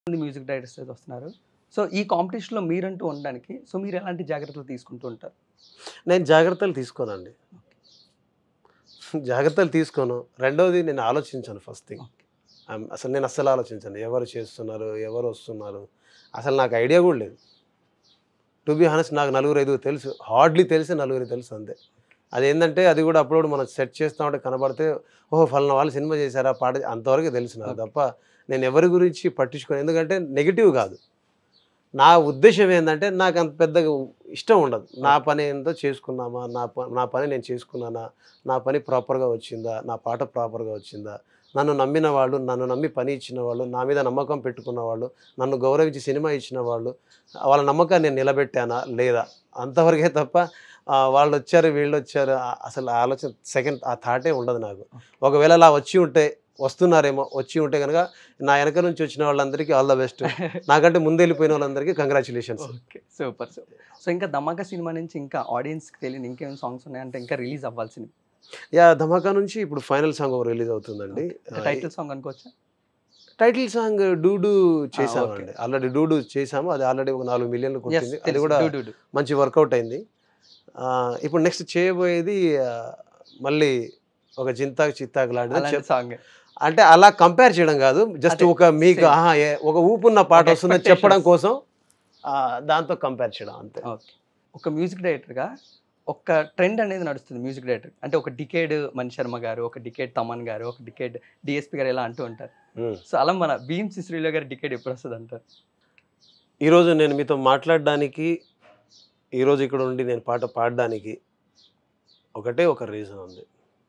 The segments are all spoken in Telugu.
మంది మ్యూజిక్ డైరెక్టర్స్ అయితే వస్తున్నారు సో ఈ కాంపిటీషన్లో మీరంటూ ఉండడానికి సో మీరు ఎలాంటి జాగ్రత్తలు తీసుకుంటూ ఉంటారు నేను జాగ్రత్తలు తీసుకోనండి జాగ్రత్తలు తీసుకోను రెండవది నేను ఆలోచించాను ఫస్ట్ థింగ్ అసలు నేను అస్సలు ఆలోచించాను ఎవరు చేస్తున్నారు ఎవరు వస్తున్నారు అసలు నాకు ఐడియా కూడా లేదు టు బి హానెస్ట్ నాకు నలుగురు ఐదుగురు తెలుసు హార్డ్లీ తెలిసి నలుగురు తెలుసు అంతే అదేంటంటే అది కూడా అప్పుడప్పుడు మనం సెట్ చేస్తూ ఉంటే కనబడితే ఓహో ఫలానా వాళ్ళు సినిమా చేశారా పాట అంతవరకు తెలుసు నాకు తప్ప నేను ఎవరి గురించి పట్టించుకోను ఎందుకంటే నెగిటివ్ కాదు నా ఉద్దేశం ఏంటంటే నాకు అంత పెద్దగా ఇష్టం ఉండదు నా పని ఏంటో చేసుకున్నామా నా ప నా పని నేను చేసుకున్నానా నా పని ప్రాపర్గా వచ్చిందా నా పాట ప్రాపర్గా వచ్చిందా నన్ను నమ్మిన వాళ్ళు నన్ను నమ్మి పని ఇచ్చిన వాళ్ళు నా మీద నమ్మకం పెట్టుకున్న వాళ్ళు నన్ను గౌరవించి సినిమా ఇచ్చిన వాళ్ళు వాళ్ళ నమ్మకాన్ని నేను నిలబెట్టానా లేదా అంతవరకే తప్ప ఆ, వాళ్ళు వచ్చారు వీళ్ళు వచ్చారు ఆ- అసలు ఆ ఆలోచన సెకండ్ ఆ థాటే ఉండదు నాకు ఒకవేళ అలా వచ్చి ఉంటే వస్తున్నారేమో వచ్చి ఉంటే కనుక నా వెనక నుంచి వచ్చిన వాళ్ళందరికీ ఆల్ ద బెస్ట్ నాకంటే ముందు వెళ్ళిపోయిన వాళ్ళందరికీ congratulations okay super super so ఇంకా ధమాకా సినిమా నుంచి ఇంకా ఆడియన్స్కి తెలియని ఇంకేం సాంగ్స్ ఉన్నాయంటే ఇంకా రిలీజ్ అవ్వాల్సింది యా ధమాకా నుంచి ఇప్పుడు ఫైనల్ సాంగ్ రిలీజ్ అవుతుందండి టైటిల్ సాంగ్ అనుకోవచ్చా టైటిల్ సాంగ్ డూడు చేసామండి okay. ఆల్రెడీ డూడు చేసాము అది ఆల్రెడీ ఒక నాలుగు మిలియన్లు Yes, కొట్టింది అది తెలుసు. కూడా Do, do, do. మంచి వర్కౌట్ అయింది ఆ, ఇప్పుడు నెక్స్ట్ చేయబోయేది ఆ, మళ్ళీ ఒక చింతాకు చిత్తాకు లాంటిది అలాంటి చెప్- సాంగ్ అంటే అలా కంపేర్ చేయడం కాదు జస్ట్ అదే, ఒక మీకు same. ఆహా, ఏ- ఒక ఊపున్న పాట ఒక వస్తుందని expectations. చెప్పడం కోసం ఆ, దాంతో కంపేర్ చేయడం అంతే ఓకే ఒక మ్యూజిక్ డైరెక్టర్గా ఒక ట్రెండ్ అనేది నడుస్తుంది మ్యూజిక్ డైరెక్టర్ అంటే ఒక డికేడ్ మణి శర్మ గారు ఒక డికేడ్ తమన్ గారు ఒక డికేడ్ డిఎస్పి గారు ఇలా అంటూ ఉంటారు ఉమ్. సో అలా మన భీమ్ సిశ్రీలో గారి డికేడ్ ఎప్పుడు వస్తుంది అంటారు ఈరోజు నేను మీతో మాట్లాడడానికి ఈరోజు ఇక్కడ ఉండి నేను పాట పాడడానికి ఒకటే ఒక రీజన్ ఉంది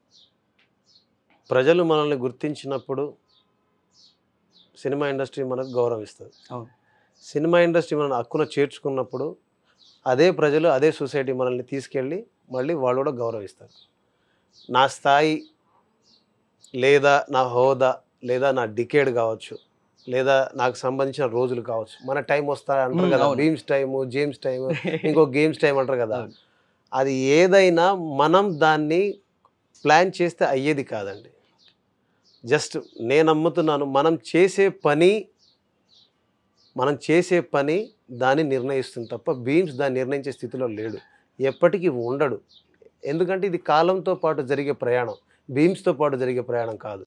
ప్రజలు మనల్ని గుర్తించినప్పుడు సినిమా ఇండస్ట్రీ మనకు గౌరవిస్తుంది అవును. సినిమా ఇండస్ట్రీ మనల్ని హక్కున చేర్చుకున్నప్పుడు అదే ప్రజలు అదే సొసైటీ మనల్ని తీసుకెళ్ళి మళ్ళీ వాళ్ళు కూడా గౌరవిస్తారు నా స్థాయి లేదా నా హోదా లేదా నా డికేడ్ కావచ్చు లేదా నాకు సంబంధించిన రోజులు కావచ్చు మన టైం వస్తా అంటారు మ్మ్, కదా అవును. బీమ్స్ టైము జేమ్స్ టైము ఇంకో గేమ్స్ టైం అంటారు కదా అవును. అది ఏదైనా మనం దాన్ని ప్లాన్ చేస్తే అయ్యేది కాదండి జస్ట్ నేను నమ్ముతున్నాను మనం చేసే పని మనం చేసే పని దాన్ని నిర్ణయిస్తుంది తప్ప బీమ్స్ దాన్ని నిర్ణయించే స్థితిలో లేడు ఎప్పటికీ ఉండడు ఎందుకంటే ఇది కాలంతో పాటు జరిగే ప్రయాణం బీమ్స్తో పాటు జరిగే ప్రయాణం కాదు